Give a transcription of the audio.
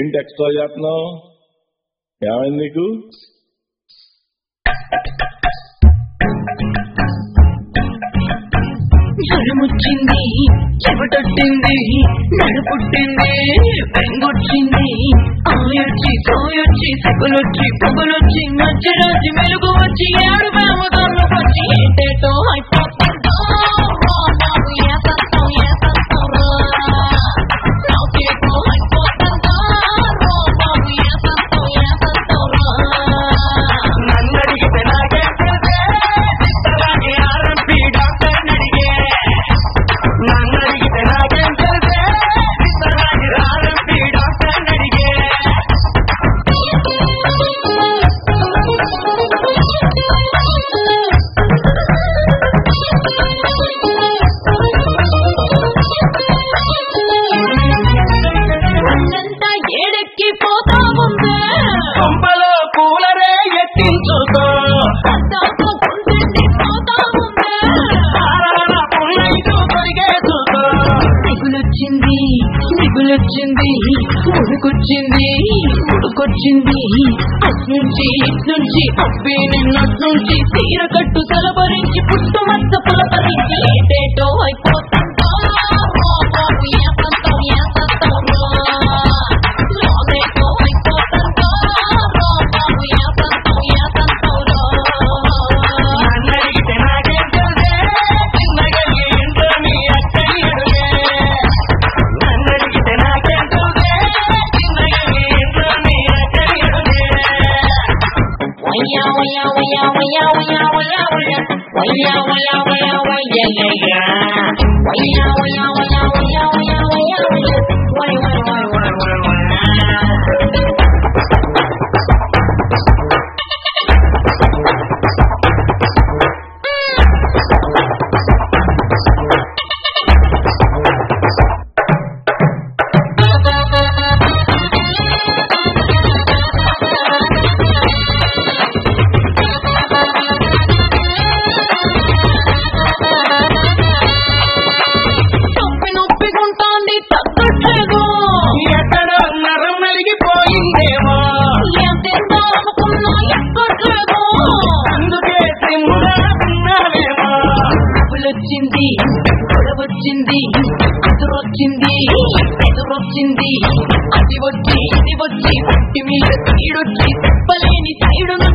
ఏంటి ఎక్స్ట్రా చేస్తున్నావు ఏమైంది నీకు జ్వరమొచ్చింది చెమటొట్టింది నడుపుట్టింది పెంగొచ్చింది ఆయొచ్చి సోయొచ్చి సెగులొచ్చి పొగలొచ్చి మధ్యరాజు మెలుగు వచ్చి ఏడు వేమదాన్ని వచ్చి ఏంటేటో అయిపోతుందో బాబు ఏసంతో ఏసంతో నాకేటో అయిపోతుందో బాబు ఏసంతో ఏసంతో నన్నడిగితే నాకేం తెలిసే చిత్తరాని ఆర్ఎంపీ డాక్టర్ అడిగే నన్నడిగితే నాకేం తెలిసే చిత్తరాని ఆర్ఎంపీ డాక్టర్ అడిగే అంతా ఏడెక్కి పోతా ఉందే కొంపలో కూలరే ఎట్టించుకో అంతాకు గుండెండి పోతా ఉందే ఆరాన పుల్లైదు పరిగెత్తుకో దిగులొచ్చింది దిగులొచ్చింది ఉడుకొచ్చింది ఉడుకొచ్చింది అట్నుంచి ఇట్నుంచి అబ్బి నిన్నట్నుంచి తీర కట్టు తలపరించి పుట్టు మచ్చ పులపరించి ఏటేటో అయిపోతుందో బాబు ఏసంతో ఏసంతో లోనేటో అయిపోతుందో బాబు ఏసంతో ఏసంతో నన్నడిగితే నాకేం తెలిసే చిన్నగల్లి ఇంట్లో మీ అక్కని అడుగే నన్నడిగితే నాకేం తెలిసే చిన్నగల్లి ఇంట్లో మీ అక్కని అడుగే వయ్యా వయ్యా వయ్యా వయ్యా వయ్యా వయ్యా వయ్యా వయ్యా వయ్యా వయ్యా వయ్యా వయ్యా వయ్యా వయ్యా వయ్యా వయ్యా వయ్యా వయ్యా వయ్యా నొప్పి నొప్పిగుంటోంది తగ్గట్లేదు ఎక్కడో నరం నలిగిపోయిందేమో ఏం తిందాం అనుకున్నా ఎక్కట్లేదు అందుకే సిమ్ముగా ఉన్నావేమో వచ్చింది గొడవచ్చింది అదురొచ్చింది ఎదురొచ్చింది అది వచ్చి ఇది వచ్చి ఒంటి మీద తీడొచ్చి చెప్పలేని సైడు